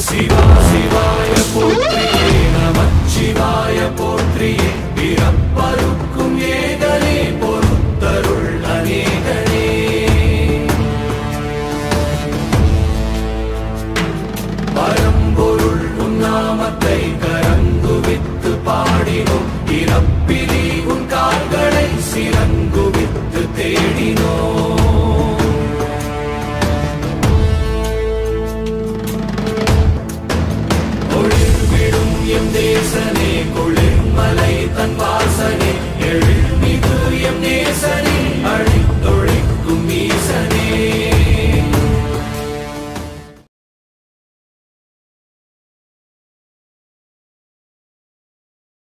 சிவா சிவாய போற்றியே நமச்சிவாய போற்றியே பிறப்பருக்கும் ஏகனே பொறுத்தருள் அநேகனே பரம்பொருள் உன்னாமத்தை கரங்குவித்து பாடினோம் இறப்பிலி உன் கால்களை சிறங்குவித்து தேடினோம் ஒளிர்விடும் எம் தேசனே குளிர்மலை தன் வாசனே எழில்மிகு எம் நேசனே